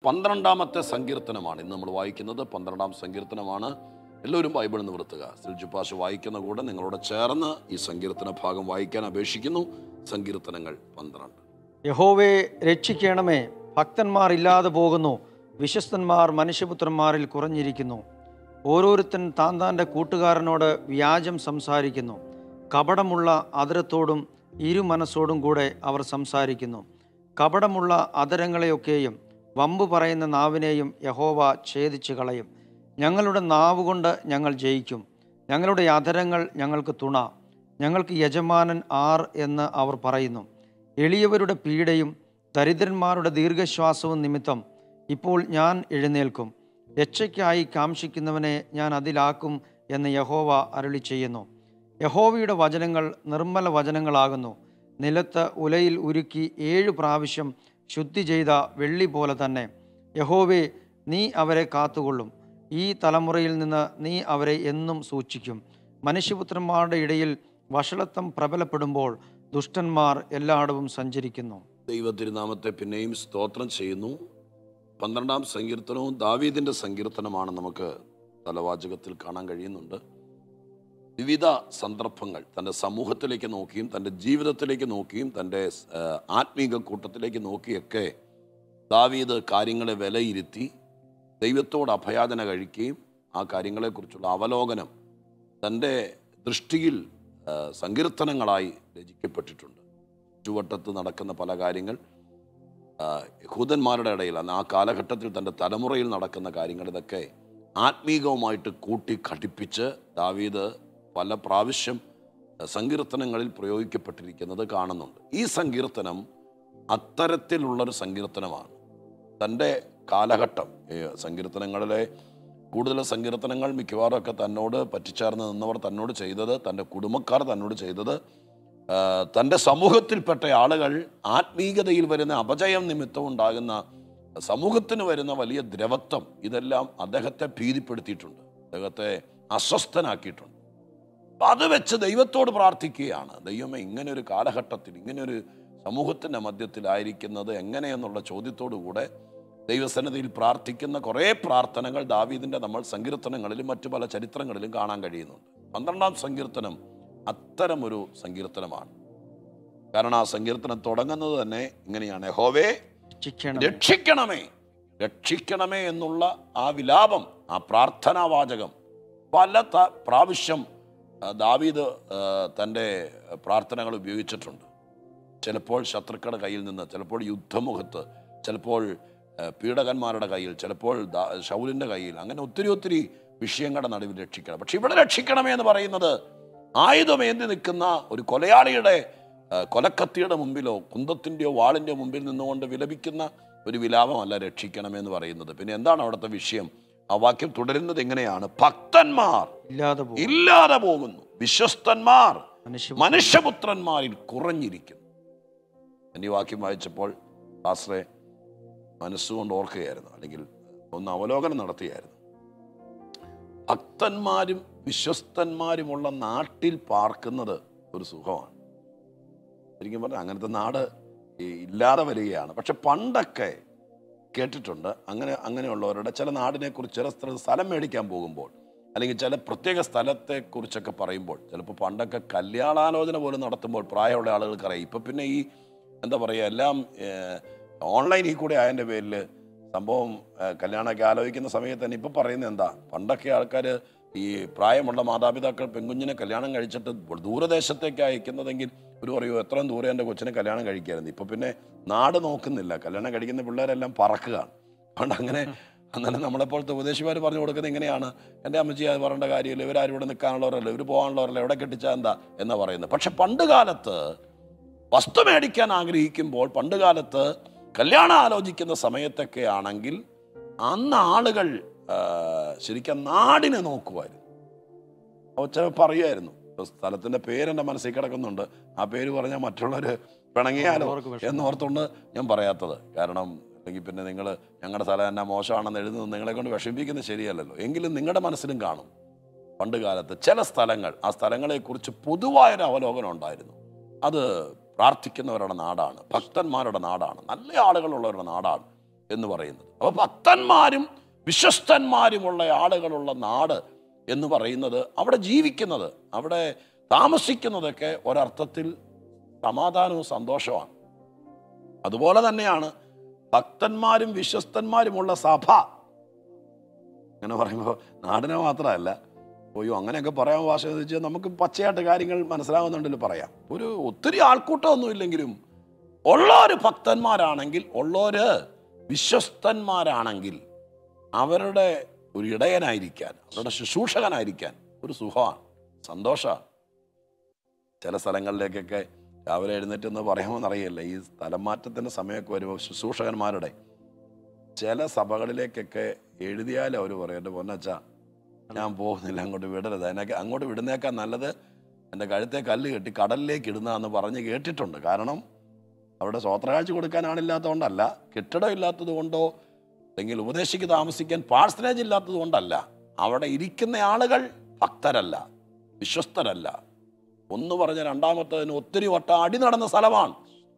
പന്ത്രണ്ടാമത്തെ സങ്കീർത്തനമാണ് ഇന്ന് നമ്മൾ വായിക്കുന്നത് പന്ത്രണ്ടാം സങ്കീർത്തനമാണ് എല്ലാവരും ബൈബിൾ നിവർത്തുക സിൽജു പാഷ വായിക്കുന്ന കൂടെ നിങ്ങളോട് ചേർന്ന് ഈ സങ്കീർത്തന ഭാഗം വായിക്കാൻ അപേക്ഷിക്കുന്നു സങ്കീർത്തനങ്ങൾ പന്ത്രണ്ട് യഹോവേ രക്ഷിക്കണമേ ഭക്തന്മാർ ഇല്ലാതെ പോകുന്നു വിശ്വസ്തന്മാർ മനുഷ്യപുത്രന്മാരിൽ കുറഞ്ഞിരിക്കുന്നു ഓരോരുത്തൻ താൻ താൻ്റെ കൂട്ടുകാരനോട് വ്യാജം സംസാരിക്കുന്നു കപടമുള്ള അതരത്തോടും ഇരു മനസ്സോടും കൂടെ അവർ സംസാരിക്കുന്നു കപടമുള്ള അതരങ്ങളെയൊക്കെയും വമ്പ് പറയുന്ന നാവിനെയും യഹോവ ഛേദിച്ചു കളയും ഞങ്ങളുടെ നാവ് കൊണ്ട് ഞങ്ങൾ ജയിക്കും ഞങ്ങളുടെ അധരങ്ങൾ ഞങ്ങൾക്ക് തുണ ഞങ്ങൾക്ക് യജമാനൻ ആർ എന്ന് അവർ പറയുന്നു എളിയവരുടെ പീഡയും ദരിദ്രന്മാരുടെ ദീർഘശ്വാസവും നിമിത്തം ഇപ്പോൾ ഞാൻ എഴുന്നേൽക്കും രക്ഷയ്ക്കായി കാംക്ഷിക്കുന്നവനെ ഞാൻ അതിലാക്കും എന്ന് യഹോവ അരുളി ചെയ്യുന്നു യഹോവയുടെ വചനങ്ങൾ നിർമ്മല വചനങ്ങളാകുന്നു നിലത്ത് ഉലയിൽ ഉരുക്കി ഏഴു പ്രാവശ്യം ശുദ്ധി ചെയ്ത വെള്ളി പോലെ തന്നെ യഹോവേ നീ അവരെ കാത്തുകൊള്ളും ഈ തലമുറയിൽ നിന്ന് നീ അവരെ എന്നും സൂക്ഷിക്കും മനുഷ്യപുത്രന്മാരുടെ ഇടയിൽ വഷളത്വം പ്രബലപ്പെടുമ്പോൾ ദുഷ്ടന്മാർ എല്ലായിടവും സഞ്ചരിക്കുന്നു ദൈവത്തിരുനാമത്തെ പിന്നെയും സ്തോത്രം ചെയ്യുന്നു പന്ത്രണ്ടാം സങ്കീർത്തനവും ദാവീദിൻ്റെ സങ്കീർത്തനമാണ് നമുക്ക് തലവാചകത്തിൽ കാണാൻ കഴിയുന്നുണ്ട് വിവിധ സന്ദർഭങ്ങൾ തൻ്റെ സമൂഹത്തിലേക്ക് നോക്കിയും തൻ്റെ ജീവിതത്തിലേക്ക് നോക്കിയും തൻ്റെ ആ, ആത്മീക കൂട്ടത്തിലേക്ക് നോക്കിയൊക്കെ ദാവീദ് കാര്യങ്ങളെ വിലയിരുത്തി ദൈവത്തോട് അഭയാചന കഴിക്കുകയും ആ കാര്യങ്ങളെക്കുറിച്ചുള്ള അവലോകനം തൻ്റെ ദൃഷ്ടിയിൽ ആ, സങ്കീർത്തനങ്ങളായി രചിക്കപ്പെട്ടിട്ടുണ്ട് ചുവട്ടത്ത് നടക്കുന്ന പല കാര്യങ്ങൾ ആ, യഹൂദന്മാരുടെ ഇടയിൽ അന്ന് ആ കാലഘട്ടത്തിൽ തൻ്റെ തലമുറയിൽ നടക്കുന്ന കാര്യങ്ങൾ ഇതൊക്കെ ആത്മീകവുമായിട്ട് കൂട്ടി ഘടിപ്പിച്ച് ദാവീദ് പല പ്രാവശ്യം സങ്കീർത്തനങ്ങളിൽ പ്രയോഗിക്കപ്പെട്ടിരിക്കുന്നത് കാണുന്നുണ്ട് ഈ സങ്കീർത്തനം അത്തരത്തിലുള്ളൊരു സങ്കീർത്തനമാണ് തൻ്റെ കാലഘട്ടം ഈ സങ്കീർത്തനങ്ങളിലെ കൂടുതൽ സങ്കീർത്തനങ്ങൾ മിക്കവാറും ഒക്കെ തന്നോട് പറ്റിച്ചേർന്ന് നിന്നവർ തന്നോട് ചെയ്തത് തൻ്റെ കുടുംബക്കാർ തന്നോട് ചെയ്തത് ആ, തൻ്റെ സമൂഹത്തിൽപ്പെട്ട ആളുകൾ ആത്മീയതയിൽ വരുന്ന അപജയം നിമിത്തം ഉണ്ടാകുന്ന സമൂഹത്തിന് വരുന്ന വലിയ ദ്രവത്വം ഇതെല്ലാം അദ്ദേഹത്തെ ഭീതിപ്പെടുത്തിയിട്ടുണ്ട് അദ്ദേഹത്തെ അസ്വസ്ഥനാക്കിയിട്ടുണ്ട് അപ്പൊ അത് വെച്ച് ദൈവത്തോട് പ്രാർത്ഥിക്കുകയാണ് ദൈവമേ ഇങ്ങനെ ഒരു കാലഘട്ടത്തിൽ ഇങ്ങനെ ഒരു സമൂഹത്തിൻ്റെ മധ്യത്തിലായിരിക്കുന്നത് എങ്ങനെയെന്നുള്ള ചോദ്യത്തോടു കൂടെ ദൈവസന്നിധിയിൽ പ്രാർത്ഥിക്കുന്ന കുറേ പ്രാർത്ഥനകൾ ദാവീദിൻ്റെ നമ്മൾ സങ്കീർത്തനങ്ങളിലും മറ്റു പല ചരിത്രങ്ങളിലും കാണാൻ കഴിയുന്നുണ്ട് പന്ത്രണ്ടാം സങ്കീർത്തനം അത്തരമൊരു സങ്കീർത്തനമാണ് കാരണം ആ സങ്കീർത്തനം തുടങ്ങുന്നത് തന്നെ ഇങ്ങനെയാണ് ഹോവേ രക്ഷിക്കണം രക്ഷിക്കണമേ രക്ഷിക്കണമേ എന്നുള്ള ആ വിലാപം ആ പ്രാർത്ഥനാവാചകം പല ത- പ്രാവശ്യം ആ, ദാവീദ് ആ, തൻ്റെ പ്രാർത്ഥനകൾ ഉപയോഗിച്ചിട്ടുണ്ട് ചിലപ്പോൾ ശത്രുക്കളുടെ കയ്യിൽ നിന്ന് ചിലപ്പോൾ യുദ്ധമുഖത്ത് ചിലപ്പോൾ ആ, പീഡകന്മാരുടെ കയ്യിൽ ചിലപ്പോൾ ദാ- ശൗലിൻ്റെ കയ്യിൽ അങ്ങനെ ഒത്തിരി ഒത്തിരി വിഷയങ്ങളുടെ നടുവിൽ രക്ഷിക്കണം പക്ഷെ ഇവിടെ രക്ഷിക്കണമേ എന്ന് പറയുന്നത് ആയുധമേന്തി നിൽക്കുന്ന ഒരു കൊലയാളിയുടെ ആ, കൊലക്കത്തിയുടെ മുമ്പിലോ കുന്തത്തിൻ്റെയോ വാളിൻ്റെയോ മുമ്പിൽ നിന്നുകൊണ്ട് വിലപിക്കുന്ന ഒരു വിലാപമല്ല രക്ഷിക്കണമെന്ന് പറയുന്നത് പിന്നെ എന്താണ് അവിടുത്തെ വിഷയം ആ വാക്യം തുടരുന്നത് എങ്ങനെയാണ് ഭക്തന്മാർ ഇല്ലാതെ പോകും ഇല്ലാതെ പോകുന്നു വിശ്വസ്തന്മാർ മനുഷ്യ മനുഷ്യപുത്രന്മാരിൽ കുറഞ്ഞിരിക്കുന്നു എൻ്റെ ഈ വാക്യം വായിച്ചപ്പോൾ ആശ്രയ മനസ്സുകൊണ്ട് ഓർക്കുകയായിരുന്നു അല്ലെങ്കിൽ ഒന്ന് അവലോകനം നടത്തുകയായിരുന്നു ഭക്തന്മാരും വിശ്വസ്തന്മാരുമുള്ള നാട്ടിൽ പാർക്കുന്നത് ഒരു സുഖമാണ് ശരിക്കും പറഞ്ഞാൽ അങ്ങനത്തെ നാട് ഈ ഇല്ലാതെ വരികയാണ് പക്ഷെ പണ്ടൊക്കെ കേട്ടിട്ടുണ്ട് അങ്ങനെ അങ്ങനെയുള്ളവരുടെ ചില നാടിനെക്കുറിച്ച് ചില സ്ഥല- സ്ഥലം മേടിക്കാൻ പോകുമ്പോൾ അല്ലെങ്കിൽ ചില പ്രത്യേക സ്ഥലത്തെക്കുറിച്ചൊക്കെ പറയുമ്പോൾ ചിലപ്പോൾ പണ്ടൊക്കെ കല്യാണാലോചന പോലും നടത്തുമ്പോൾ പ്രായമുള്ള ആളുകൾക്ക് അറിയാം ഇപ്പം പിന്നെ ഈ എന്താ പറയുക എല്ലാം ഓൺലൈനിൽ കൂടെ ആയതിൻ്റെ പേരിൽ സംഭവം ഏഹ്, കല്യാണമൊക്കെ ആലോചിക്കുന്ന സമയത്ത് തന്നെ ഇപ്പം പറയുന്നത് എന്താ പണ്ടൊക്കെ ആൾക്കാർ ഈ പ്രായമുള്ള മാതാപിതാക്കൾ പെൺകുഞ്ഞിനെ കല്യാണം കഴിച്ചിട്ട് ദൂരദേശത്തേക്ക് അയക്കുന്നതെങ്കിൽ ഒരു പറയൂ എത്രയും ദൂരെ എൻ്റെ കൊച്ചിനെ കല്യാണം കഴിക്കായിരുന്നു ഇപ്പം പിന്നെ നാട് നോക്കുന്നില്ല കല്യാണം കഴിക്കുന്ന പിള്ളേരെല്ലാം പറക്കുകയാണ് പണ്ട് അങ്ങനെ അന്നേരം നമ്മളെപ്പോലത്തെ ഉപദേശിമാർ പറഞ്ഞു കൊടുക്കുന്നത് ഇങ്ങനെയാണ് എൻ്റെ അമ്മച്ചി അത് പറയേണ്ട കാര്യമില്ല ഇവരാരും ഇവിടെ നിൽക്കാനുള്ളവരല്ല ഇവർ പോകാനുള്ളവരല്ല എവിടെ കെട്ടിച്ചാൽ എന്താ എന്നാ പറയുന്നത് പക്ഷെ പണ്ട് കാലത്ത് വസ്തു മേടിക്കാൻ ആഗ്രഹിക്കുമ്പോൾ പണ്ട് കാലത്ത് കല്യാണം ആലോചിക്കുന്ന സമയത്തൊക്കെ ആണെങ്കിൽ അന്ന് ആളുകൾ ആ, ശരിക്കും നാടിനെ നോക്കുമായിരുന്നു അപ്പോൾ ചില പറയുമായിരുന്നു ഇപ്പൊ സ്ഥലത്തിന്റെ പേര് എൻ്റെ മനസ്സിൽ കിടക്കുന്നുണ്ട് ആ പേര് പറഞ്ഞാൽ മറ്റുള്ളവർ പിണങ്ങിയാലോ അവർക്ക് വിഷമം. എന്നോർത്തുകൊണ്ട് ഞാൻ പറയാത്തത് കാരണം അല്ലെങ്കിൽ പിന്നെ നിങ്ങൾ ഞങ്ങളുടെ സ്ഥലം എന്നാ മോശമാണെന്ന് എഴുതുന്നത് നിങ്ങളെ കൊണ്ട് വിഷമിപ്പിക്കുന്നത് ശരിയല്ലല്ലോ എങ്കിലും നിങ്ങളുടെ മനസ്സിലും കാണും പണ്ട് കാലത്ത് ചില സ്ഥലങ്ങൾ ആ സ്ഥലങ്ങളെക്കുറിച്ച് പൊതുവായൊരു അവലോകനം ഉണ്ടായിരുന്നു അത് പ്രാർത്ഥിക്കുന്നവരുടെ നാടാണ് ഭക്തന്മാരുടെ നാടാണ് നല്ല ആളുകളുള്ളവരുടെ നാടാണ് എന്ന് പറയുന്നത് അപ്പോൾ ഭക്തന്മാരും വിശ്വസ്തന്മാരുമുള്ള ആളുകളുള്ള നാട് എന്ന് പറയുന്നത് അവിടെ ജീവിക്കുന്നത് അവിടെ താമസിക്കുന്നതൊക്കെ ഒരർത്ഥത്തിൽ സമാധാനവും സന്തോഷമാണ് അതുപോലെ തന്നെയാണ് ഭക്തന്മാരും വിശ്വസ്തന്മാരുമുള്ള സഭ അങ്ങനെ പറയുമ്പോൾ നാടിനെ മാത്രമല്ല അയ്യോ അങ്ങനെയൊക്കെ പറയാൻ ഭാഷ എന്ന് വെച്ചാൽ നമുക്ക് പച്ചയായിട്ട് കാര്യങ്ങൾ മനസ്സിലാവുന്നുണ്ടല്ലോ പറയാം ഒരു ഒത്തിരി ആൾക്കൂട്ടമൊന്നും ഇല്ലെങ്കിലും ഉള്ളൊരു ഭക്തന്മാരാണെങ്കിൽ ഉള്ളൊരു വിശ്വസ്തന്മാരാണെങ്കിൽ അവരുടെ ഒരു ഇടയനായിരിക്കാൻ അവരുടെ ശുശ്രൂഷകനായിരിക്കാൻ ഒരു സുഖമാണ് സന്തോഷമാണ് ചില സ്ഥലങ്ങളിലേക്കൊക്കെ രാവിലെ എഴുന്നേറ്റ് എന്ന് പറയുമ്പോൾ അറിയില്ല ഈ സ്ഥലം മാറ്റത്തിൻ്റെ സമയമൊക്കെ വരുമ്പോൾ ശുശ്രൂഷകന്മാരുടെ ചില സഭകളിലേക്കൊക്കെ എഴുതിയാൽ അവർ പറയും എൻ്റെ പൊന്നച്ച ഞാൻ പോകുന്നില്ല അങ്ങോട്ട് വിടരുത് അതിനൊക്കെ അങ്ങോട്ട് വിടുന്നേക്കാൾ നല്ലത് എൻ്റെ കഴുത്തെ കല്ല് കെട്ടി കടലിലേക്ക് ഇടുന്നതെന്ന് പറഞ്ഞ് കേട്ടിട്ടുണ്ട് കാരണം അവിടെ സ്വോത്രകാഴ്ച കൊടുക്കാൻ ആളില്ലാത്തതുകൊണ്ടല്ല കെട്ടിടം ഇല്ലാത്തത് കൊണ്ടോ അല്ലെങ്കിൽ ഉപദേശിക്ക് താമസിക്കാൻ പാഴ്സനേജ് ഇല്ലാത്തത് കൊണ്ടല്ല അവിടെ ഇരിക്കുന്ന ആളുകൾ ഭക്തരല്ല വിശ്വസ്തരല്ല ഒന്ന് പറഞ്ഞ രണ്ടാമത്തതിന് ഒത്തിരി വട്ടം അടി നടന്ന സ്ഥലമാണ്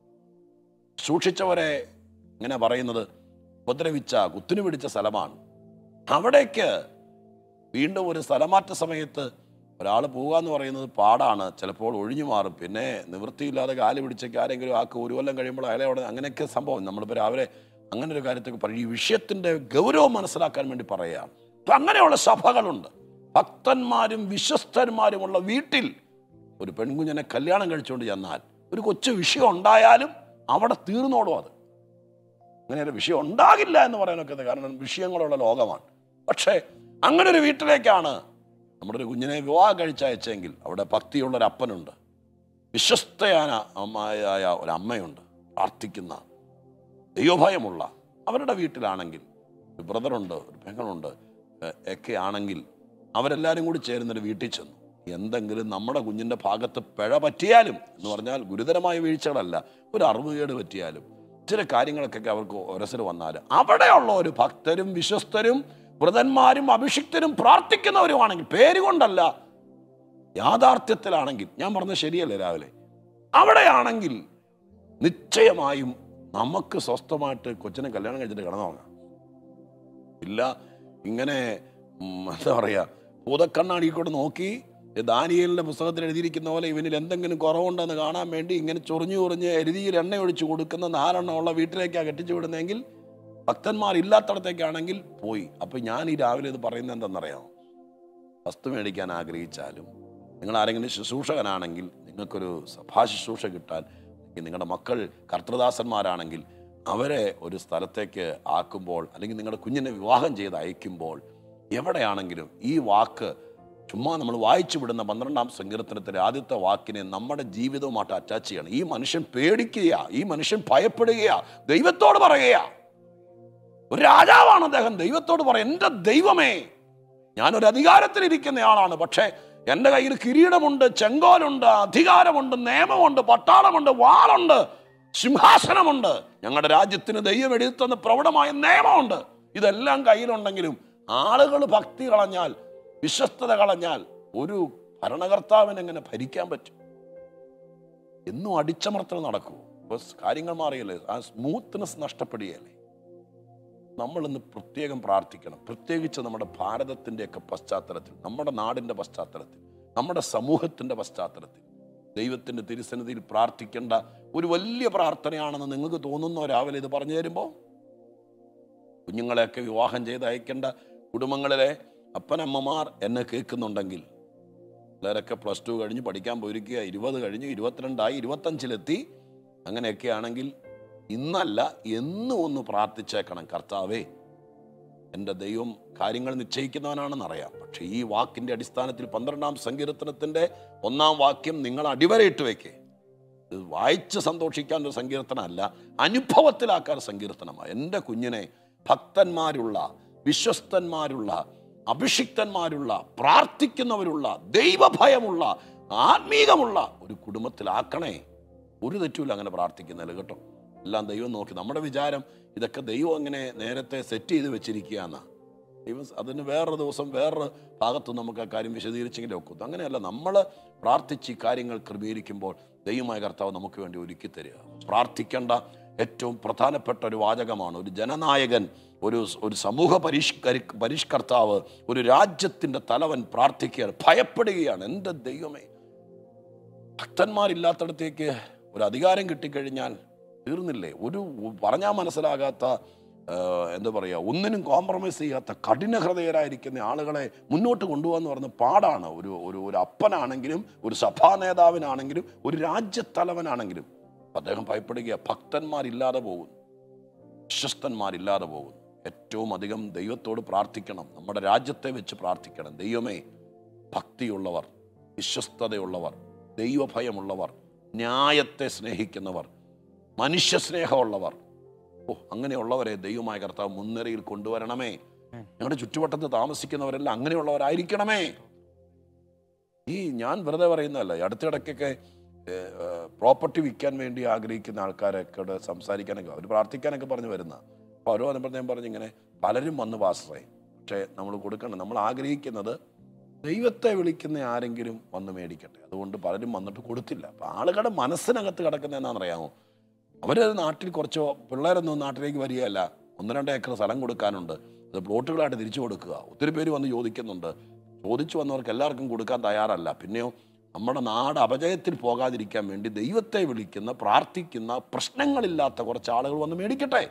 സൂക്ഷിച്ചവരെ ഇങ്ങനെ പറയുന്നത് ഉപദ്രവിച്ച കുത്തിനു പിടിച്ച സ്ഥലമാണ് അവിടേക്ക് വീണ്ടും ഒരു സ്ഥലമാറ്റ സമയത്ത് ഒരാൾ പോകുക എന്ന് പറയുന്നത് പാടാണ് ചിലപ്പോൾ ഒഴിഞ്ഞു മാറും പിന്നെ നിവൃത്തിയില്ലാതെ കാല് പിടിച്ചൊക്കെ ആരെങ്കിലും ആക്ക് ഒരു കൊല്ലം കഴിയുമ്പോൾ അയാളെ അവിടെ അങ്ങനെയൊക്കെ സംഭവം നമ്മളിപ്പോൾ രാവിലെ അങ്ങനെ ഒരു കാര്യത്തൊക്കെ പറയും ഈ വിഷയത്തിൻ്റെ ഗൗരവം മനസ്സിലാക്കാൻ വേണ്ടി പറയുകയാണ് അപ്പം അങ്ങനെയുള്ള സഭകളുണ്ട് ഭക്തന്മാരും വിശ്വസ്തന്മാരുമുള്ള വീട്ടിൽ ഒരു പെൺകുഞ്ഞിനെ കല്യാണം കഴിച്ചുകൊണ്ട് ചെന്നാൽ ഒരു കൊച്ചു വിഷയം ഉണ്ടായാലും അവിടെ തീർന്നോളും അത് അങ്ങനെ ഒരു വിഷയം ഉണ്ടാകില്ല എന്ന് പറയാനൊക്കെ ഇത് കാരണം വിഷയങ്ങളുള്ള ലോകമാണ് പക്ഷേ അങ്ങനെ ഒരു വീട്ടിലേക്കാണ് നമ്മുടെ ഒരു കുഞ്ഞിനെ വിവാഹം കഴിച്ചയച്ചെങ്കിൽ അവിടെ ഭക്തിയുള്ള ഒരു അപ്പനുണ്ട് വിശ്വസ്തയായ അമ്മയായ ഒരു അമ്മയുണ്ട് പ്രാർത്ഥിക്കുന്ന ദൈവഭയമുള്ള അവരുടെ വീട്ടിലാണെങ്കിൽ ഒരു ബ്രദറുണ്ട് ഒരു പെങ്ങളുണ്ട് എ- ഒക്കെ ആണെങ്കിൽ അവരെല്ലാവരും കൂടി ചേർന്നൊരു വീട്ടിൽ ചെന്നു എന്തെങ്കിലും നമ്മുടെ കുഞ്ഞിൻ്റെ ഭാഗത്ത് പിഴ പറ്റിയാലും എന്ന് പറഞ്ഞാൽ ഗുരുതരമായ വീഴ്ചകളല്ല ഒരു അറിവുകേട് പറ്റിയാലും ചില കാര്യങ്ങളൊക്കെ അവർക്ക് ഒരസൽ വന്നാൽ അവിടെയുള്ള ഒരു ഭക്തരും വിശ്വസ്തരും വ്രതന്മാരും അഭിഷിക്തരും പ്രാർത്ഥിക്കുന്നവരുമാണെങ്കിൽ പേരുകൊണ്ടല്ല യാഥാർത്ഥ്യത്തിലാണെങ്കിൽ ഞാൻ പറഞ്ഞത് ശരിയല്ലേ രാവിലെ അവിടെയാണെങ്കിൽ നിശ്ചയമായും നമുക്ക് സ്വസ്ഥമായിട്ട് കൊച്ചിനെ കല്യാണം കഴിച്ചിട്ട് കിടന്നുറങ്ങാം ഇല്ല ഇങ്ങനെ ഉം, എന്താ പറയുക ഭൂതക്കണ്ണാടിക്കൂടെ നോക്കി ദാനിയലിന്റെ പുസ്തകത്തിൽ എഴുതിയിരിക്കുന്ന പോലെ ഇവനിൽ എന്തെങ്കിലും കുറവുണ്ടെന്ന് കാണാൻ വേണ്ടി ഇങ്ങനെ ചൊറിഞ്ഞു ചൊറിഞ്ഞ് എരുതിയിൽ എണ്ണ ഒഴിച്ച് കൊടുക്കുന്ന നാലെണ്ണം ഉള്ള വീട്ടിലേക്കാണ് കെട്ടിച്ചു വിടുന്നതെങ്കിൽ ഭക്തന്മാർ ഇല്ലാത്തടത്തേക്കാണെങ്കിൽ പോയി അപ്പൊ ഞാൻ ഈ രാവിലെ ഇത് പറയുന്നത് എന്തെന്നറിയാമോ വസ്തു മേടിക്കാൻ ആഗ്രഹിച്ചാലും നിങ്ങൾ ആരെങ്കിലും ശുശ്രൂഷകനാണെങ്കിൽ നിങ്ങൾക്കൊരു സഭാ ശുശ്രൂഷ കിട്ടാൻ അല്ലെങ്കിൽ നിങ്ങളുടെ മക്കൾ കർത്തൃദാസന്മാരാണെങ്കിൽ അവരെ ഒരു സ്ഥലത്തേക്ക് ആക്കുമ്പോൾ അല്ലെങ്കിൽ നിങ്ങളുടെ കുഞ്ഞിനെ വിവാഹം ചെയ്ത് അയക്കുമ്പോൾ എവിടെയാണെങ്കിലും ഈ വാക്ക് ചുമ്മാ നമ്മൾ വായിച്ചു വിടുന്ന പന്ത്രണ്ടാം സങ്കീർത്തനത്തിലെ ആദ്യത്തെ വാക്കിനെ നമ്മുടെ ജീവിതവുമായിട്ട് അറ്റാച്ച് ചെയ്യണം ഈ മനുഷ്യൻ പേടിക്കുകയാ ഈ മനുഷ്യൻ ഭയപ്പെടുകയാ ദൈവത്തോട് പറയുകയാ ഒരു രാജാവാണ് അദ്ദേഹം ദൈവത്തോട് പറയും എൻ്റെ ദൈവമേ ഞാനൊരു അധികാരത്തിലിരിക്കുന്നയാളാണ് പക്ഷേ എൻ്റെ കയ്യിൽ കിരീടമുണ്ട് ചെങ്കോലുണ്ട് അധികാരമുണ്ട് നിയമമുണ്ട് പട്ടാളമുണ്ട് വാളുണ്ട് സിംഹാസനമുണ്ട് ഞങ്ങളുടെ രാജ്യത്തിന് ദൈവം എടുത്തുന്ന പ്രൗഢമായ നിയമമുണ്ട് ഇതെല്ലാം കയ്യിലുണ്ടെങ്കിലും ആളുകൾ ഭക്തി കളഞ്ഞാൽ വിശ്വസ്തത കളഞ്ഞാൽ ഒരു ഭരണകർത്താവിന് എങ്ങനെ ഭരിക്കാൻ പറ്റും എന്നും അടിച്ചമർത്തൽ നടക്കുമോ ഇപ്പൊ കാര്യങ്ങൾ മാറിയല്ലേ ആ സ്മൂത്ത്നെസ് നഷ്ടപ്പെടുകയല്ലേ നമ്മൾ ഇന്ന് പ്രത്യേകം പ്രാർത്ഥിക്കണം പ്രത്യേകിച്ച് നമ്മുടെ ഭാരതത്തിൻ്റെയൊക്കെ പശ്ചാത്തലത്തിൽ നമ്മുടെ നാടിൻ്റെ പശ്ചാത്തലത്തിൽ നമ്മുടെ സമൂഹത്തിൻ്റെ പശ്ചാത്തലത്തിൽ ദൈവത്തിൻ്റെ തിരുസന്നിധിയിൽ പ്രാർത്ഥിക്കേണ്ട ഒരു വലിയ പ്രാർത്ഥനയാണെന്ന് നിങ്ങൾക്ക് തോന്നുന്നോ രാവിലെ ഇത് പറഞ്ഞു തരുമ്പോൾ കുഞ്ഞുങ്ങളെയൊക്കെ വിവാഹം ചെയ്ത് അയക്കേണ്ട കുടുംബങ്ങളിലെ അപ്പനമ്മമാർ എന്നെ കേൾക്കുന്നുണ്ടെങ്കിൽ പിള്ളേരൊക്കെ പ്ലസ് ടു കഴിഞ്ഞ് പഠിക്കാൻ പോയിരിക്കുക ഇരുപത് കഴിഞ്ഞ് ഇരുപത്തിരണ്ടായി ഇരുപത്തഞ്ചിലെത്തി അങ്ങനെയൊക്കെ ആണെങ്കിൽ ഇന്നല്ല എന്നും ഒന്ന് പ്രാർത്ഥിച്ചേക്കണം കർത്താവേ എൻ്റെ ദൈവം കാര്യങ്ങൾ നിശ്ചയിക്കുന്നവനാണെന്നറിയാം പക്ഷേ ഈ വാക്കിൻ്റെ അടിസ്ഥാനത്തിൽ പന്ത്രണ്ടാം സങ്കീർത്തനത്തിൻ്റെ ഒന്നാം വാക്യം നിങ്ങൾ അടിവരയിട്ട് വയ്ക്കേ ഇത് വായിച്ച് സന്തോഷിക്കാൻ ഒരു സങ്കീർത്തനമല്ല അനുഭവത്തിലാക്കാൻ സങ്കീർത്തനമാണ് എൻ്റെ കുഞ്ഞിനെ ഭക്തന്മാരുള്ള വിശ്വസ്തന്മാരുള്ള അഭിഷിക്തന്മാരുള്ള പ്രാർത്ഥിക്കുന്നവരുള്ള ദൈവഭയമുള്ള ആത്മീകമുള്ള ഒരു കുടുംബത്തിലാക്കണേ ഒരു തെറ്റുമില്ല അങ്ങനെ പ്രാർത്ഥിക്കുന്നില്ല കേട്ടോ എല്ലാം ദൈവം നോക്കി നമ്മുടെ വിചാരം ഇതൊക്കെ ദൈവം അങ്ങനെ നേരത്തെ സെറ്റ് ചെയ്ത് വെച്ചിരിക്കുകയെന്നാ ദൈവം അതിന് വേറൊരു ദിവസം വേറൊരു ഭാഗത്ത് നമുക്ക് ആ കാര്യം വിശദീകരിച്ചെങ്കിലും ഒക്കും അങ്ങനെയല്ല നമ്മൾ പ്രാർത്ഥിച്ച് ഈ കാര്യങ്ങൾ ക്രമീകരിക്കുമ്പോൾ ദൈവമായ കർത്താവ് നമുക്ക് വേണ്ടി ഒരുക്കി തരിക പ്രാർത്ഥിക്കേണ്ട ഏറ്റവും പ്രധാനപ്പെട്ട ഒരു വാചകമാണ് ഒരു ജനനായകൻ ഒരു ഒരു സമൂഹ പരിഷ്കരി പരിഷ്കർത്താവ് ഒരു രാജ്യത്തിൻ്റെ തലവൻ പ്രാർത്ഥിക്കുകയാണ് ഭയപ്പെടുകയാണ് എൻ്റെ ദൈവമേ ഭക്തന്മാരില്ലാത്തടത്തേക്ക് ഒരു അധികാരം കിട്ടിക്കഴിഞ്ഞാൽ തീർന്നില്ലേ ഒരു പറഞ്ഞാൽ മനസ്സിലാകാത്ത ആ, എന്താ പറയുക ഒന്നിനും കോംപ്രമൈസ് ചെയ്യാത്ത കഠിന ഹൃദയരായിരിക്കുന്ന ആളുകളെ മുന്നോട്ട് കൊണ്ടുപോകാന്ന് പറഞ്ഞ പാടാണ് ഒരു ഒരു ഒരു അപ്പനാണെങ്കിലും ഒരു സഭാ നേതാവിനാണെങ്കിലും ഒരു രാജ്യത്തലവനാണെങ്കിലും അദ്ദേഹം ഭയപ്പെടുക ഭക്തന്മാരില്ലാതെ പോകുന്നു വിശ്വസ്തന്മാരില്ലാതെ പോകുന്നു ഏറ്റവും അധികം ദൈവത്തോട് പ്രാർത്ഥിക്കണം നമ്മുടെ രാജ്യത്തെ വെച്ച് പ്രാർത്ഥിക്കണം ദൈവമേ ഭക്തിയുള്ളവർ വിശ്വസ്തതയുള്ളവർ ദൈവഭയമുള്ളവർ ന്യായത്തെ സ്നേഹിക്കുന്നവർ മനുഷ്യസ്നേഹമുള്ളവർ ഓ അങ്ങനെയുള്ളവരെ ദൈവമായ കർത്താവ് മുൻനിരയിൽ കൊണ്ടുവരണമേ ഞങ്ങളുടെ ചുറ്റുവട്ടത്ത് താമസിക്കുന്നവരെല്ലാം അങ്ങനെയുള്ളവരായിരിക്കണമേ ഈ ഞാൻ വെറുതെ പറയുന്നതല്ല ഈ അടുത്തിടയ്ക്കൊക്കെ പ്രോപ്പർട്ടി വിൽക്കാൻ വേണ്ടി ആഗ്രഹിക്കുന്ന ആൾക്കാരൊക്കെ സംസാരിക്കാനൊക്കെ അവർ പ്രാർത്ഥിക്കാനൊക്കെ പറഞ്ഞു വരുന്ന അപ്പോൾ അവരോ പറഞ്ഞ ഞാൻ പറഞ്ഞു ഇങ്ങനെ പലരും വന്ന് പാസ്റ്ററേ പക്ഷേ നമ്മൾ കൊടുക്കണം നമ്മൾ ആഗ്രഹിക്കുന്നത് ദൈവത്തെ വിളിക്കുന്ന ആരെങ്കിലും വന്ന് മേടിക്കട്ടെ അതുകൊണ്ട് പലരും വന്നിട്ട് കൊടുത്തില്ല അപ്പം ആളുകളുടെ മനസ്സിനകത്ത് കിടക്കുന്ന എന്താണെന്നറിയാമോ അവർ നാട്ടിൽ കുറച്ച് പിള്ളേരൊന്നും നാട്ടിലേക്ക് വരികയല്ല ഒന്ന് രണ്ട് ഏക്കർ സ്ഥലം കൊടുക്കാനുണ്ട് അത് പ്ലോട്ടുകളായിട്ട് തിരിച്ചു കൊടുക്കുക ഒത്തിരി പേര് വന്ന് ചോദിക്കുന്നുണ്ട് ചോദിച്ചു വന്നവർക്ക് എല്ലാവർക്കും കൊടുക്കാൻ തയ്യാറല്ല പിന്നെയോ നമ്മുടെ നാട് അപജയത്തിൽ പോകാതിരിക്കാൻ വേണ്ടി ദൈവത്തെ വിളിക്കുന്ന പ്രാർത്ഥിക്കുന്ന പ്രശ്നങ്ങളില്ലാത്ത കുറച്ച് ആളുകൾ വന്ന് മേടിക്കട്ടെ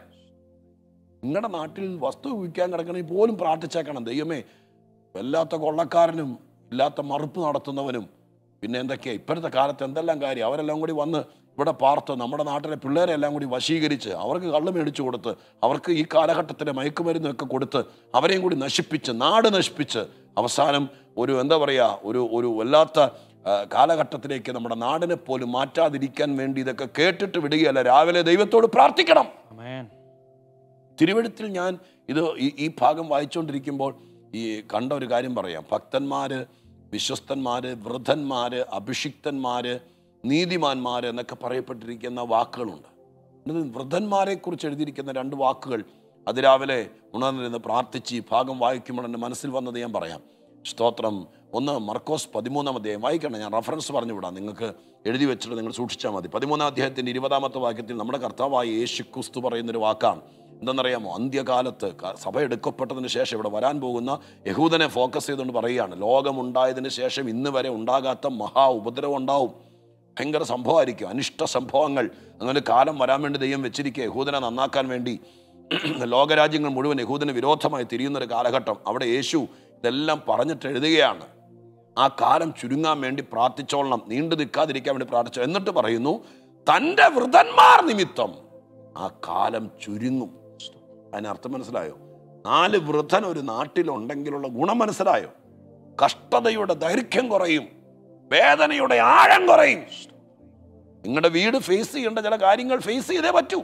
നിങ്ങളുടെ നാട്ടിൽ വസ്തു വിൽക്കാൻ കിടക്കണമെങ്കിൽ പോലും പ്രാർത്ഥിച്ചേക്കണം ദൈവമേ വല്ലാത്ത കൊള്ളക്കാരനും ഇല്ലാത്ത മറുപ്പ് നടത്തുന്നവനും പിന്നെ എന്തൊക്കെയാ ഇപ്പോഴത്തെ കാലത്ത് എന്തെല്ലാം കാര്യം അവരെല്ലാം കൂടി വന്ന് ഇവിടെ പാർത്ത് നമ്മുടെ നാട്ടിലെ പിള്ളേരെ എല്ലാം കൂടി വശീകരിച്ച് അവർക്ക് കള്ള് മേടിച്ചു കൊടുത്ത് അവർക്ക് ഈ കാലഘട്ടത്തിലെ മയക്കുമരുന്നൊക്കെ കൊടുത്ത് അവരെയും കൂടി നശിപ്പിച്ച് നാട് നശിപ്പിച്ച് അവസാനം ഒരു എന്താ പറയുക ഒരു ഒരു വല്ലാത്ത ആ, കാലഘട്ടത്തിലേക്ക് നമ്മുടെ നാടിനെ പോലും മാറ്റാതിരിക്കാൻ വേണ്ടി ഇതൊക്കെ കേട്ടിട്ട് വിടുകയല്ല രാവിലെ ദൈവത്തോട് പ്രാർത്ഥിക്കണം അമേൻ തിരുവഴുത്തിൽ ഞാൻ ഇത് ഈ ഈ ഭാഗം വായിച്ചുകൊണ്ടിരിക്കുമ്പോൾ ഈ കണ്ട ഒരു കാര്യം പറയാം ഭക്തന്മാര് വിശ്വസ്തന്മാര് വൃദ്ധന്മാര് അഭിഷിക്തന്മാര് നീതിമാന്മാര് എന്നൊക്കെ പറയപ്പെട്ടിരിക്കുന്ന വാക്കുകളുണ്ട് ഇത് വൃദ്ധന്മാരെ കുറിച്ച് എഴുതിയിരിക്കുന്ന രണ്ട് വാക്കുകൾ അതിരാവിലെ ഉണർന്നിരുന്ന് പ്രാർത്ഥിച്ച് ഈ ഭാഗം വായിക്കുമ്പോൾ എൻ്റെ മനസ്സിൽ വന്നത് ഞാൻ പറയാം സ്തോത്രം ഒന്ന് മർക്കോസ് പതിമൂന്നാം അധ്യായം വായിക്കണം ഞാൻ റഫറൻസ് പറഞ്ഞു വിടാം നിങ്ങൾക്ക് എഴുതി വെച്ചിട്ട് നിങ്ങൾ സൂക്ഷിച്ചാൽ മതി പതിമൂന്നാം അധ്യായത്തിൻ്റെ ഇരുപതാമത്തെ വാക്യത്തിൽ നമ്മുടെ കർത്താവായ യേശു ക്രിസ്തു പറയുന്നൊരു വാക്കാണ് എന്തെന്നറിയാമോ അന്ത്യകാലത്ത് ക- സഭ എടുക്കപ്പെട്ടതിന് ശേഷം ഇവിടെ വരാൻ പോകുന്ന യഹൂദനെ ഫോക്കസ് ചെയ്തുകൊണ്ട് പറയുകയാണ് ലോകമുണ്ടായതിന് ശേഷം ഇന്ന് വരെ ഉണ്ടാകാത്ത മഹാ ഉപദ്രവം ഉണ്ടാവും ഭയങ്കര സംഭവമായിരിക്കും അനിഷ്ട സംഭവങ്ങൾ അങ്ങനെ കാലം വരാൻ വേണ്ടി ദൈവം വെച്ചിരിക്കുക യഹൂദനെ നന്നാക്കാൻ വേണ്ടി ലോകരാജ്യങ്ങൾ മുഴുവൻ യഹൂദന് വിരോധമായി തിരിയുന്ന ഒരു കാലഘട്ടം അവിടെ യേശു ഇതെല്ലാം പറഞ്ഞിട്ട് എഴുതുകയാണ് ആ കാലം ചുരുങ്ങാൻ വേണ്ടി പ്രാർത്ഥിച്ചോളണം നീണ്ടു നിൽക്കാതിരിക്കാൻ വേണ്ടി പ്രാർത്ഥിച്ചു എന്നിട്ട് പറയുന്നു തൻ്റെ വൃതന്മാർ നിമിത്തം ആ കാലം ചുരുങ്ങും അതിനർത്ഥം മനസ്സിലായോ നാല് വൃദ്ധൻ ഒരു നാട്ടിലുണ്ടെങ്കിലുള്ള ഗുണം മനസ്സിലായോ കഷ്ടതയുടെ ദൈർഘ്യം കുറയും വേദനയുടെ ആഴം കുറയും നിങ്ങളുടെ വീട് ഫേസ് ചെയ്യേണ്ട ചില കാര്യങ്ങൾ ഫേസ് ചെയ്തേ പറ്റൂ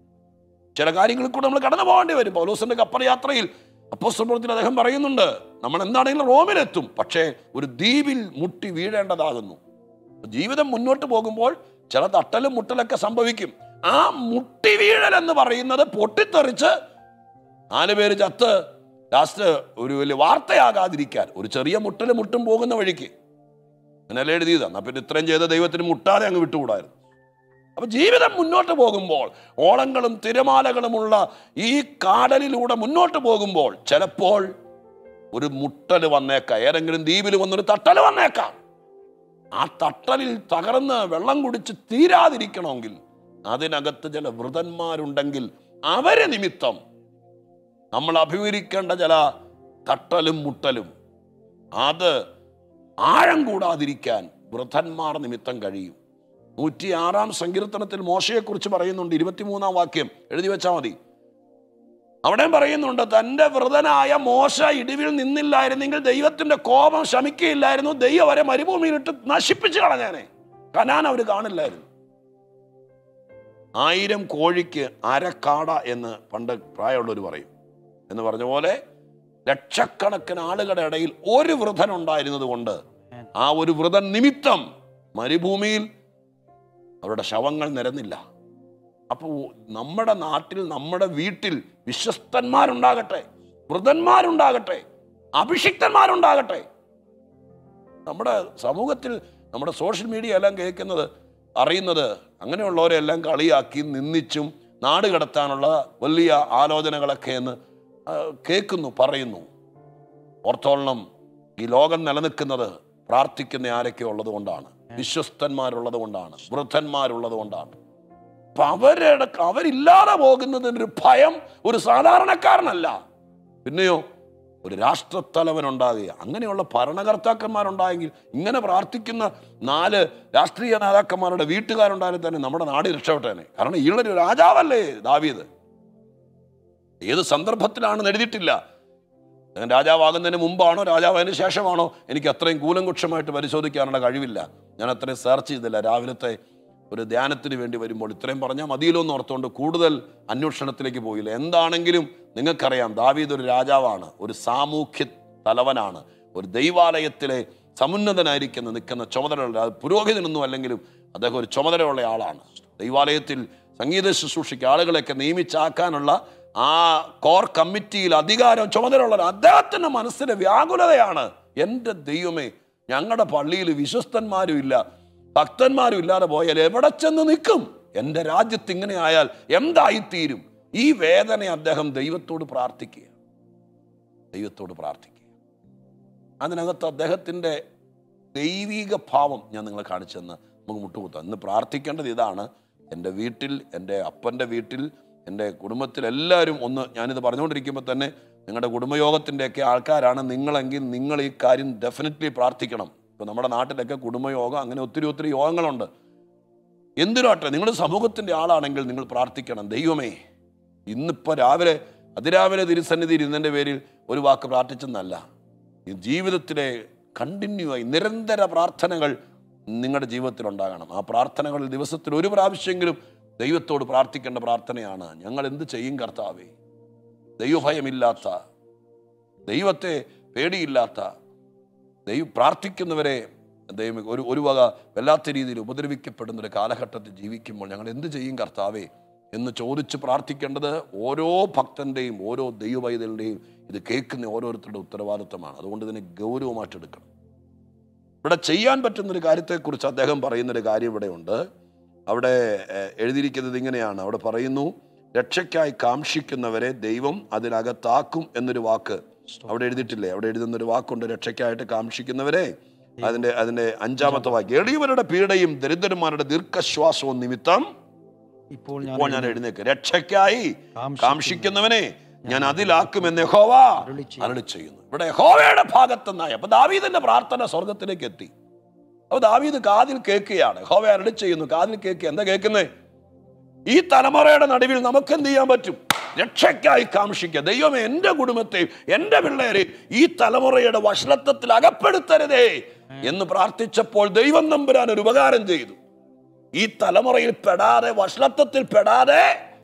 ചില കാര്യങ്ങളിൽ കൂടെ നമ്മൾ കടന്നു പോകേണ്ടി വരും പൗലോസിന്റെ കപ്പൽ യാത്രയിൽ അപ്പോസ്തലത്തിൽ അദ്ദേഹം പറയുന്നുണ്ട് നമ്മൾ എന്താണെങ്കിലും റോമിലെത്തും പക്ഷേ ഒരു ദ്വീപിൽ മുട്ടി വീഴേണ്ടതാകുന്നു ജീവിതം മുന്നോട്ട് പോകുമ്പോൾ ചില തട്ടലും മുട്ടലൊക്കെ സംഭവിക്കും ആ മുട്ടി വീഴൽ എന്ന് പറയുന്നത് പൊട്ടിത്തെറിച്ച് നാല് പേര് ചത്ത് ലാസ്റ്റ് ഒരു വലിയ വാർത്തയാകാതിരിക്കാൻ ഒരു ചെറിയ മുട്ടൽ മുട്ടും പോകുന്ന വഴിക്ക് അങ്ങനെയല്ലേ എഴുതിയത് എന്നാ പിന്നെ ഇത്രയും ചെയ്ത ദൈവത്തിന് മുട്ടാതെ അങ്ങ് വിട്ടുകൂടായിരുന്നു അപ്പൊ ജീവിതം മുന്നോട്ട് പോകുമ്പോൾ ഓളങ്ങളും തിരമാലകളുമുള്ള ഈ കാടലിലൂടെ മുന്നോട്ട് പോകുമ്പോൾ ചിലപ്പോൾ ഒരു മുട്ടൽ വന്നേക്കാം ഏതെങ്കിലും ദ്വീപിൽ വന്നൊരു തട്ടൽ വന്നേക്കാം ആ തട്ടലിൽ തകർന്ന് വെള്ളം കുടിച്ച് തീരാതിരിക്കണമെങ്കിൽ അതിനകത്ത് ചില വൃതന്മാരുണ്ടെങ്കിൽ അവരെ നിമിത്തം നമ്മൾ അഭിമുഖീകരിക്കേണ്ട ചില തട്ടലും മുട്ടലും അത് ആഴം കൂടാതിരിക്കാൻ വൃദ്ധന്മാർ നിമിത്തം കഴിയും നൂറ്റി ആറാം സങ്കീർത്തനത്തിൽ മോശയെക്കുറിച്ച് പറയുന്നുണ്ട് ഇരുപത്തിമൂന്നാം വാക്യം എഴുതി വെച്ചാൽ മതി അവിടെ പറയുന്നുണ്ട് തൻ്റെ വൃതനായ മോശ ഇടിവിൽ നിന്നില്ലായിരുന്നെങ്കിൽ ദൈവത്തിന്റെ കോപം ശമിക്കുകയില്ലായിരുന്നു ദൈവം അവരെ മരുഭൂമിയിലിട്ട് നശിപ്പിച്ചു കളഞ്ഞാനെ കനാൻ അവർ കാണില്ലായിരുന്നു ആയിരം കോഴിക്ക് അരക്കാട എന്ന് പണ്ട് പ്രായമുള്ളവർ പറയും എന്ന് പറഞ്ഞ പോലെ ലക്ഷക്കണക്കിന് ആളുകളുടെ ഇടയിൽ ഒരു വൃതൻ ഉണ്ടായിരുന്നത് കൊണ്ട് ആ ഒരു വൃതൻ നിമിത്തം മരുഭൂമിയിൽ അവരുടെ ശവങ്ങൾ നിരന്നില്ല അപ്പോൾ നമ്മുടെ നാട്ടിൽ നമ്മുടെ വീട്ടിൽ വിശ്വസ്തന്മാരുണ്ടാകട്ടെ വൃതന്മാരുണ്ടാകട്ടെ അഭിഷിക്തന്മാരുണ്ടാകട്ടെ നമ്മുടെ സമൂഹത്തിൽ നമ്മുടെ സോഷ്യൽ മീഡിയ എല്ലാം കേൾക്കുന്നത് അറിയുന്നത് അങ്ങനെയുള്ളവരെല്ലാം കളിയാക്കി നിന്ദിച്ചും നാട് കടത്താനുള്ള വലിയ ആലോചനകളൊക്കെ എന്ന് ആ, കേൾക്കുന്നു പറയുന്നു ഓർത്തോളണം ഈ ലോകം നിലനിൽക്കുന്നത് പ്രാർത്ഥിക്കുന്ന ആരൊക്കെ ഉള്ളത് കൊണ്ടാണ് വിശ്വസ്തന്മാരുള്ളത് കൊണ്ടാണ് വൃദ്ധന്മാരുള്ളത് കൊണ്ടാണ് അപ്പൊ അവരുടെ അവരില്ലാതെ പോകുന്നതിനൊരു ഭയം ഒരു സാധാരണക്കാരനല്ല പിന്നെയോ ഒരു രാഷ്ട്രത്തലവൻ ഉണ്ടാകുക അങ്ങനെയുള്ള ഭരണകർത്താക്കന്മാരുണ്ടായെങ്കിൽ ഇങ്ങനെ പ്രാർത്ഥിക്കുന്ന നാല് രാഷ്ട്രീയ നേതാക്കന്മാരുടെ വീട്ടുകാരുണ്ടായാലും തന്നെ നമ്മുടെ നാട് രക്ഷപ്പെട്ടേനെ കാരണം ഈളൊരു രാജാവല്ലേ ദാവീദ് ഏത് സന്ദർഭത്തിലാണെന്ന് എഴുതിയിട്ടില്ല ഞാൻ രാജാവാകുന്നതിന് മുമ്പാണോ രാജാവായതിനു ശേഷമാണോ എനിക്ക് അത്രയും കൂലങ്കുക്ഷമായിട്ട് പരിശോധിക്കാനുള്ള കഴിവില്ല ഞാൻ അത്രയും സെർച്ച് ചെയ്തില്ല രാവിലത്തെ ഒരു ധ്യാനത്തിന് വേണ്ടി വരുമ്പോൾ ഇത്രയും പറഞ്ഞാൽ മതിയല്ലോ എന്ന് ഓർത്തുകൊണ്ട് കൂടുതൽ അന്വേഷണത്തിലേക്ക് പോയില്ല എന്താണെങ്കിലും നിങ്ങൾക്കറിയാം ദാവീദ് ഒരു രാജാവാണ് ഒരു സാമൂഹ്യ തലവനാണ് ഒരു ദൈവാലയത്തിലെ സമുന്നതനായിരിക്കുന്ന നിൽക്കുന്ന ചുമതലയുള്ള അത് പുരോഹിതനൊന്നും അല്ലെങ്കിലും അദ്ദേഹം ഒരു ചുമതലയുള്ള ആളാണ് ദൈവാലയത്തിൽ സംഗീത ശുശ്രൂഷയ്ക്ക് ആളുകളെയൊക്കെ നിയമിച്ചാക്കാനുള്ള ആ കോർ കമ്മിറ്റിയിൽ അധികാരം ചുമതലയുള്ള അദ്ദേഹത്തിന്റെ മനസ്സിലെ വ്യാകുലതയാണ് എൻ്റെ ദൈവമേ ഞങ്ങളുടെ പള്ളിയിൽ വിശ്വസ്തന്മാരും ഇല്ല ഭക്തന്മാരും ഇല്ലാതെ പോയാൽ എവിടെ ചെന്ന് നിൽക്കും എൻ്റെ രാജ്യത്ത് ഇങ്ങനെ ആയാൽ എന്തായിത്തീരും ഈ വേദന അദ്ദേഹം ദൈവത്തോട് പ്രാർത്ഥിക്കുക ദൈവത്തോട് പ്രാർത്ഥിക്കുക അതിനകത്ത് അദ്ദേഹത്തിൻ്റെ ദൈവിക ഭാവം ഞാൻ നിങ്ങളെ കാണിച്ചെന്ന് നമുക്ക് മുട്ടുകുത്താം ഇന്ന് പ്രാർത്ഥിക്കേണ്ടത് ഇതാണ് എൻ്റെ വീട്ടിൽ എൻ്റെ അപ്പൻ്റെ വീട്ടിൽ എൻ്റെ കുടുംബത്തിൽ എല്ലാവരും ഒന്ന് ഞാനിത് പറഞ്ഞുകൊണ്ടിരിക്കുമ്പോൾ തന്നെ നിങ്ങളുടെ കുടുംബയോഗത്തിൻ്റെയൊക്കെ ആൾക്കാരാണ് നിങ്ങളെങ്കിൽ നിങ്ങൾ ഈ കാര്യം ഡെഫിനറ്റ്ലി പ്രാർത്ഥിക്കണം ഇപ്പോൾ നമ്മുടെ നാട്ടിലൊക്കെ കുടുംബയോഗം അങ്ങനെ ഒത്തിരി ഒത്തിരി യോഗങ്ങളുണ്ട് എന്തിനാട്ടെ നിങ്ങൾ സമൂഹത്തിൻ്റെ ആളാണെങ്കിൽ നിങ്ങൾ പ്രാർത്ഥിക്കണം ദൈവമേ ഇന്നിപ്പോൾ രാവിലെ അതിരാവിലെ തിരുസന്നിധി ഇരുന്നതിൻ്റെ പേരിൽ ഒരു വാക്ക് പ്രാർത്ഥിച്ചെന്നല്ല ഈ ജീവിതത്തിലെ കണ്ടിന്യൂ ആയി നിരന്തര പ്രാർത്ഥനകൾ നിങ്ങളുടെ ജീവിതത്തിൽ ഉണ്ടാകണം ആ പ്രാർത്ഥനകൾ ദിവസത്തിൽ ഒരു പ്രാവശ്യമെങ്കിലും ദൈവത്തോട് പ്രാർത്ഥിക്കേണ്ട പ്രാർത്ഥനയാണ് ഞങ്ങൾ എന്ത് ചെയ്യും കർത്താവേ ദൈവഭയമില്ലാത്ത ദൈവത്തെ പേടിയില്ലാത്ത ദൈവ പ്രാർത്ഥിക്കുന്നവരെ ദൈവം ഒരു ഒരു വക വല്ലാത്ത രീതിയിൽ ഉപദ്രവിക്കപ്പെടുന്ന ഒരു കാലഘട്ടത്തിൽ ജീവിക്കുമ്പോൾ ഞങ്ങൾ എന്ത് ചെയ്യും കർത്താവേ എന്ന് ചോദിച്ച് പ്രാർത്ഥിക്കേണ്ടത് ഓരോ ഭക്തൻ്റെയും ഓരോ ദൈവവൈതലിൻ്റെയും ഇത് കേൾക്കുന്ന ഓരോരുത്തരുടെ ഉത്തരവാദിത്തമാണ് അതുകൊണ്ട് ഇതിനെ ഗൗരവമായിട്ട് എടുക്കണം ഇവിടെ ചെയ്യാൻ പറ്റുന്ന ഒരു കാര്യത്തെക്കുറിച്ച് അദ്ദേഹം പറയുന്നൊരു കാര്യം ഇവിടെയുണ്ട് അവിടെ ഏഹ്, എഴുതിയിരിക്കുന്നത് ഇങ്ങനെയാണ് അവിടെ പറയുന്നു രക്ഷയ്ക്കായി കാംക്ഷിക്കുന്നവരെ ദൈവം അതിനകത്താക്കും എന്നൊരു വാക്ക് അവിടെ എഴുതിയിട്ടില്ലേ അവിടെ എഴുതുന്ന ഒരു വാക്കുണ്ട് രക്ഷയ്ക്കായിട്ട് കാംക്ഷിക്കുന്നവരെ അതിന്റെ അതിന്റെ അഞ്ചാമത്തെ വാക്യം എളിയവരുടെ പീഡയും ദരിദ്രന്മാരുടെ ദീർഘശ്വാസവും നിമിത്തം ഇപ്പോൾ ഞാൻ ഇപ്പോൾ ഞാൻ എഴുന്നേക്ക് രക്ഷയ്ക്കായി കാംക്ഷിക്കുന്നു. കാംക്ഷിക്കുന്നവനെ ഞാൻ അതിലാക്കുമെന്ന് യഹോവ അരുളി ചെയ്യുന്നു. അരുളി ചെയ്യുന്നു ഇവിടെ യഹോവയുടെ ഭാഗത്തുനിന്നായി അപ്പൊ ദാവീദിന്റെ പ്രാർത്ഥന സ്വർഗത്തിലേക്ക് എത്തി അപ്പൊ ദാവീദ് കാതിൽ കേൾക്കുകയാണ് യഹോവ അരുളി ചെയ്യുന്നു കാതിൽ കേൾക്കുക എന്താ കേൾക്കുന്നേ ഈ തലമുറയുടെ നടുവിൽ നമുക്ക് എന്ത് ചെയ്യാൻ പറ്റും രക്ഷയ്ക്കായി കാംക്ഷിക്കുക ദൈവമേ എൻ്റെ കുടുംബത്തെയും എൻ്റെ പിള്ളേരെയും ഈ തലമുറയുടെ വഷളത്വത്തിൽ അകപ്പെടുത്തരുതേ എന്ന് പ്രാർത്ഥിച്ചപ്പോൾ ദൈവം നമ്പുരാൻ ഒരു ഉപകാരം ചെയ്തു ഈ തലമുറയിൽ പെടാതെ വഷളത്വത്തിൽ പെടാതെ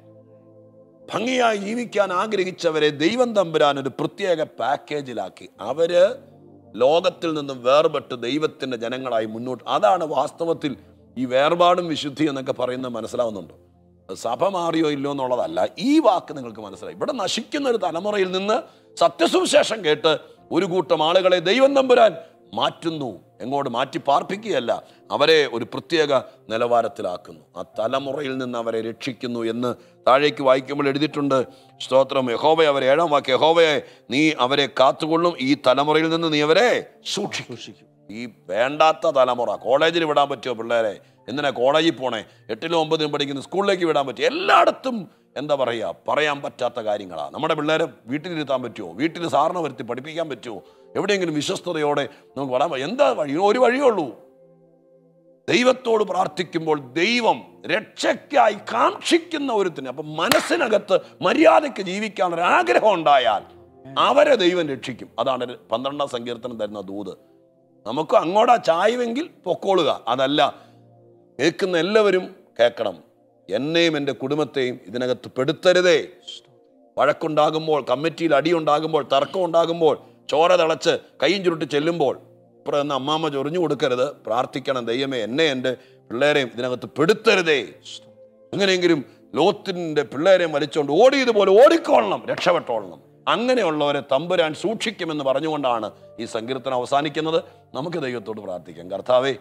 ഭംഗിയായി ജീവിക്കാൻ ആഗ്രഹിച്ചവരെ ദൈവം തമ്പുരാൻ ഒരു പ്രത്യേക പാക്കേജിലാക്കി അവര് ലോകത്തിൽ നിന്നും വേർപെട്ട് ദൈവത്തിന്റെ ജനങ്ങളായി മുന്നോട്ട് അതാണ് വാസ്തവത്തിൽ ഈ വേർപാടും വിശുദ്ധി എന്നൊക്കെ പറയുന്നത് മനസ്സിലാവുന്നുണ്ട് അത് സഭ മാറിയോ ഇല്ലയോ എന്നുള്ളതല്ല ഈ വാക്ക് നിങ്ങൾക്ക് മനസ്സിലായി ഇവിടെ നശിക്കുന്ന ഒരു തലമുറയിൽ നിന്ന് സത്യസുവിശേഷം കേട്ട് ഒരു കൂട്ടം ആളുകളെ ദൈവം തമ്പുരാൻ മാറ്റുന്നു എങ്ങോട്ട് മാറ്റി പാർപ്പിക്കുകയല്ല അവരെ ഒരു പ്രത്യേക നിലവാരത്തിലാക്കുന്നു ആ തലമുറയിൽ നിന്ന് അവരെ രക്ഷിക്കുന്നു എന്ന് താഴേക്ക് വായിക്കുമ്പോൾ എഴുതിയിട്ടുണ്ട് സ്തോത്രം യഹോവയെ അവരെ ഏഴാം വാക്യം യഹോവയെ നീ അവരെ കാത്തുകൊള്ളും ഈ തലമുറയിൽ നിന്ന് നീ അവരെ സൂക്ഷിക്കും സൂക്ഷിക്കും ഈ വേണ്ടാത്ത തലമുറ കോളേജിൽ വിടാൻ പറ്റുമോ പിള്ളേരെ എന്തിനാ കോളേജിൽ പോണേ എട്ടിലും ഒമ്പതിലും പഠിക്കുന്ന സ്കൂളിലേക്ക് വിടാൻ പറ്റും എല്ലായിടത്തും എന്താ പറയുക പറയാൻ പറ്റാത്ത കാര്യങ്ങളാണ് നമ്മുടെ പിള്ളേരെ വീട്ടിലിരുത്താൻ പറ്റുമോ വീട്ടിൽ സാറിനെ വരുത്തി പഠിപ്പിക്കാൻ പറ്റുമോ എവിടെയെങ്കിലും വിശ്വസ്തയോടെ നമുക്ക് വിടാൻ പറ്റും എന്താ വഴി ഒരു വഴിയേ ഉള്ളൂ ദൈവത്തോട് പ്രാർത്ഥിക്കുമ്പോൾ ദൈവം രക്ഷയ്ക്കായി കാക്ഷിക്കുന്ന ഒരുത്തിന് അപ്പം മനസ്സിനകത്ത് മര്യാദയ്ക്ക് ജീവിക്കാനുള്ള ആഗ്രഹം ഉണ്ടായാൽ അവരെ ദൈവം രക്ഷിക്കും അതാണ് ഒരു പന്ത്രണ്ടാം സങ്കീർത്തനം തരുന്ന ദൂത് നമുക്ക് അങ്ങോട്ടാ ചായവെങ്കിൽ പൊക്കോളുക അതല്ല കേൾക്കുന്ന എല്ലാവരും കേൾക്കണം എന്നെയും എൻ്റെ കുടുംബത്തെയും ഇതിനകത്ത് പെടുത്തരുതേ വഴക്കുണ്ടാകുമ്പോൾ കമ്മിറ്റിയിൽ അടിയുണ്ടാകുമ്പോൾ തർക്കം ഉണ്ടാകുമ്പോൾ ചോര തിളച്ച് കൈയും ചുരുട്ടി ചെല്ലുമ്പോൾ ഇപ്പുറം എന്ന് അമ്മാമ്മ ചൊറിഞ്ഞു കൊടുക്കരുത് പ്രാർത്ഥിക്കണം ദൈവമേ എന്നെ എൻ്റെ പിള്ളേരെയും ഇതിനകത്ത് പെടുത്തരുതേ അങ്ങനെയെങ്കിലും ലോത്തിൻ്റെ പിള്ളേരെയും വലിച്ചുകൊണ്ട് ഓടിയതുപോലെ ഓടിക്കൊള്ളണം രക്ഷപ്പെട്ടോളണം അങ്ങനെയുള്ളവരെ തമ്പുരാൻ സൂക്ഷിക്കുമെന്ന് പറഞ്ഞുകൊണ്ടാണ് ഈ സങ്കീർത്തനം അവസാനിക്കുന്നത് നമുക്ക് ദൈവത്തോട് പ്രാർത്ഥിക്കാം കർത്താവേ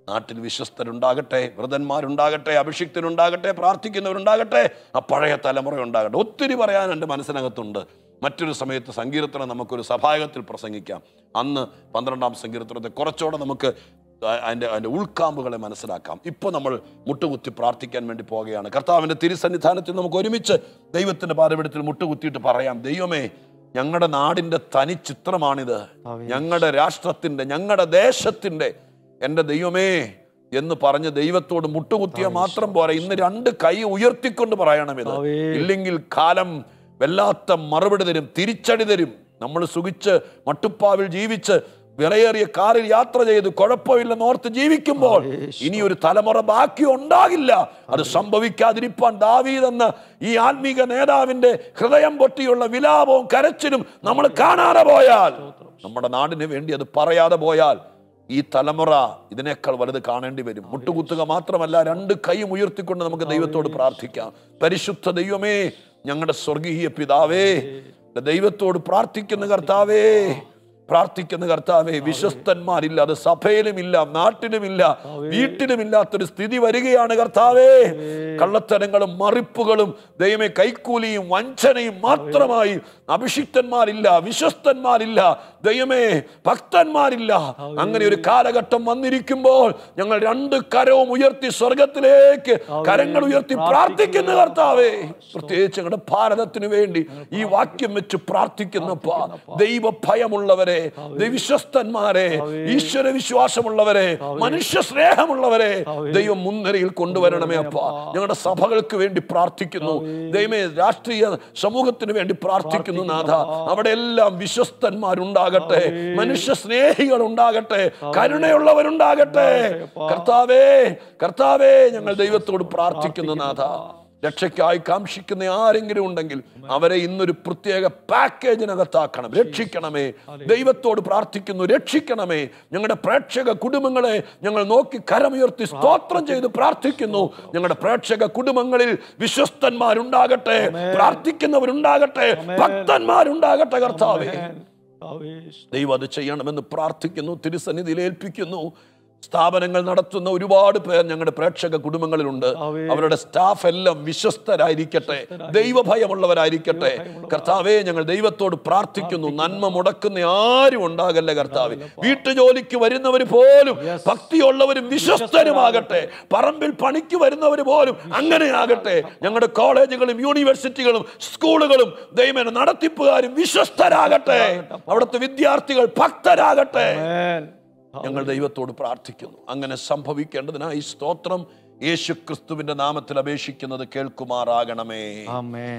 നാട്ടിൽ വിശ്വസ്തരുണ്ടാകട്ടെ വ്രതന്മാരുണ്ടാകട്ടെ അഭിഷിക്തരുണ്ടാകട്ടെ പ്രാർത്ഥിക്കുന്നവരുണ്ടാകട്ടെ ആ പഴയ തലമുറ ഉണ്ടാകട്ടെ ഒത്തിരി പറയാൻ എൻ്റെ മനസ്സിനകത്തുണ്ട് മറ്റൊരു സമയത്ത് സങ്കീർത്തനം നമുക്കൊരു സഭായകത്തിൽ പ്രസംഗിക്കാം അന്ന് പന്ത്രണ്ടാം സങ്കീർത്തനത്തെ കുറച്ചുകൂടെ നമുക്ക് ആ- അതിൻ്റെ അതിൻ്റെ ഉൾക്കാമ്പുകളെ മനസ്സിലാക്കാം ഇപ്പോൾ നമ്മൾ മുട്ടുകുത്തി പ്രാർത്ഥിക്കാൻ വേണ്ടി പോവുകയാണ് കർത്താവിൻ്റെ തിരുസന്നിധാനത്തിൽ നമുക്ക് ഒരുമിച്ച് ദൈവത്തിൻ്റെ പാരപീഠത്തിൽ മുട്ടുകുത്തിയിട്ട് പറയാം ദൈവമേ ഞങ്ങളുടെ നാടിൻ്റെ തനി ചിത്രമാണിത് ഞങ്ങളുടെ രാഷ്ട്രത്തിൻ്റെ ഞങ്ങളുടെ ദേശത്തിൻ്റെ എൻ്റെ ദൈവമേ എന്ന് പറഞ്ഞ് ദൈവത്തോട് മുട്ടുകുത്തിയാൽ മാത്രം പോരാ ഇന്ന് രണ്ട് കൈ ഉയർത്തിക്കൊണ്ട് പറയണം ഇത് കർത്താവേ. ഇല്ലെങ്കിൽ കാലം വല്ലാത്ത മറുപടി തരും തിരിച്ചടി തരും നമ്മൾ സുഖിച്ച് മട്ടുപ്പാവിൽ ജീവിച്ച് വിലയേറിയ കാറിൽ യാത്ര ചെയ്ത് കുഴപ്പമില്ലെന്ന് ഓർത്ത് ജീവിക്കുമ്പോൾ ഇനി ഒരു തലമുറ ബാക്കി ഉണ്ടാകില്ല അത് സംഭവിക്കാതിരിപ്പാൻ ദാവീദ് എന്ന ഈ ആത്മീക നേതാവിന്റെ ഹൃദയം പൊട്ടിയുള്ള വിലാപവും കരച്ചിലും നമ്മൾ കാണാതെ പോയാൽ നമ്മുടെ നാടിന് വേണ്ടി അത് പറയാതെ പോയാൽ ഈ തലമുറ ഇതിനേക്കാൾ വലുത് കാണേണ്ടി വരും മുട്ടുകുത്തുക മാത്രമല്ല രണ്ട് കൈയും ഉയർത്തിക്കൊണ്ട് നമുക്ക് ദൈവത്തോട് പ്രാർത്ഥിക്കാം പരിശുദ്ധ ദൈവമേ ഞങ്ങളുടെ സ്വർഗീയ പിതാവേ ദൈവത്തോട് പ്രാർത്ഥിക്കുന്ന കർത്താവേ പ്രാർത്ഥിക്കുന്ന കർത്താവേ വിശ്വസ്തന്മാരില്ല അത് സഭയിലുമില്ല നാട്ടിലുമില്ല വീട്ടിലുമില്ലാത്തൊരു സ്ഥിതി വരികയാണ് കർത്താവേ കള്ളത്തരങ്ങളും മറിപ്പുകളും ദൈവമേ കൈക്കൂലിയും വഞ്ചനയും മാത്രമായി അഭിഷിക്തന്മാരില്ല വിശ്വസ്തന്മാരില്ല ദൈവമേ ഭക്തന്മാരില്ല അങ്ങനെ ഒരു കാലഘട്ടം വന്നിരിക്കുമ്പോൾ ഞങ്ങൾ രണ്ട് കരവും ഉയർത്തി സ്വർഗത്തിലേക്ക് കരങ്ങൾ ഉയർത്തി പ്രാർത്ഥിക്കുന്ന കർത്താവേ പ്രത്യേകിച്ച് ഞങ്ങളുടെ ഭാരതത്തിന് വേണ്ടി ഈ വാക്യം വെച്ച് പ്രാർത്ഥിക്കുന്നപ്പ ദൈവ ഭയമുള്ളവരെ വിശ്വസ്തന്മാരെ ഈശ്വര വിശ്വാസമുള്ളവരെ മനുഷ്യ സ്നേഹമുള്ളവരെ ദൈവം മുൻനിരയിൽ കൊണ്ടുവരണമേ അപ്പ ഞങ്ങളുടെ സഭകൾക്ക് വേണ്ടി പ്രാർത്ഥിക്കുന്നു ദൈവമേ രാഷ്ട്രീയ സമൂഹത്തിന് വേണ്ടി പ്രാർത്ഥിക്കുന്നു നാഥ അവിടെ എല്ലാം വിശ്വസ്തന്മാരുണ്ടാകട്ടെ മനുഷ്യ സ്നേഹികൾ ഉണ്ടാകട്ടെ കരുണയുള്ളവരുണ്ടാകട്ടെ കർത്താവേ കർത്താവേ ഞങ്ങൾ ദൈവത്തോട് പ്രാർത്ഥിക്കുന്നു നാഥ രക്ഷയ്ക്കായി കാംക്ഷിക്കുന്ന ആരെങ്കിലും ഉണ്ടെങ്കിൽ അവരെ ഇന്നൊരു പ്രത്യേക പാക്കേജിനകത്താക്കണം രക്ഷിക്കണമേ ദൈവത്തോട് പ്രാർത്ഥിക്കുന്നു രക്ഷിക്കണമേ ഞങ്ങളുടെ പ്രേക്ഷക കുടുംബങ്ങളെ ഞങ്ങൾ നോക്കി കരമുയർത്തി സ്തോത്രം ചെയ്ത് പ്രാർത്ഥിക്കുന്നു ഞങ്ങളുടെ പ്രേക്ഷക കുടുംബങ്ങളിൽ വിശ്വസ്തന്മാരുണ്ടാകട്ടെ പ്രാർത്ഥിക്കുന്നവരുണ്ടാകട്ടെ ഭക്തന്മാരുണ്ടാകട്ടെ കർത്താവേ കർത്താവേ, ദൈവം അത് ചെയ്യണമെന്ന് പ്രാർത്ഥിക്കുന്നു തിരുസന്നിധിയിൽ ഏൽപ്പിക്കുന്നു സ്ഥാപനങ്ങൾ നടത്തുന്ന ഒരുപാട് പേർ ഞങ്ങളുടെ പ്രേക്ഷക കുടുംബങ്ങളിലുണ്ട് അവരുടെ സ്റ്റാഫ് എല്ലാം വിശ്വസ്തരായിരിക്കട്ടെ ദൈവഭയമുള്ളവരായിരിക്കട്ടെ കർത്താവേ ഞങ്ങൾ ദൈവത്തോട് പ്രാർത്ഥിക്കുന്നു നന്മ മുടക്കുന്ന ആരും ഉണ്ടാകല്ല കർത്താവേ വീട്ടുജോലിക്ക് വരുന്നവർ പോലും ഭക്തിയുള്ളവരും വിശ്വസ്തരുമാകട്ടെ പറമ്പിൽ പണിക്ക് വരുന്നവർ പോലും അങ്ങനെ ആകട്ടെ ഞങ്ങളുടെ കോളേജുകളും യൂണിവേഴ്സിറ്റികളും സ്കൂളുകളും ദൈവന നടത്തിപ്പുകാരും വിശ്വസ്തരാകട്ടെ അവിടുത്തെ വിദ്യാർത്ഥികൾ ഭക്തരാകട്ടെ ആമേൻ. ഞങ്ങൾ ദൈവത്തോട് പ്രാർത്ഥിക്കുന്നു അങ്ങനെ സംഭവിക്കേണ്ടതിനായി സ്തോത്രം യേശു ക്രിസ്തുവിന്റെ നാമത്തിൽ അപേക്ഷിക്കുന്നത് കേൾക്കുമാറാകണമേ ആമേൻ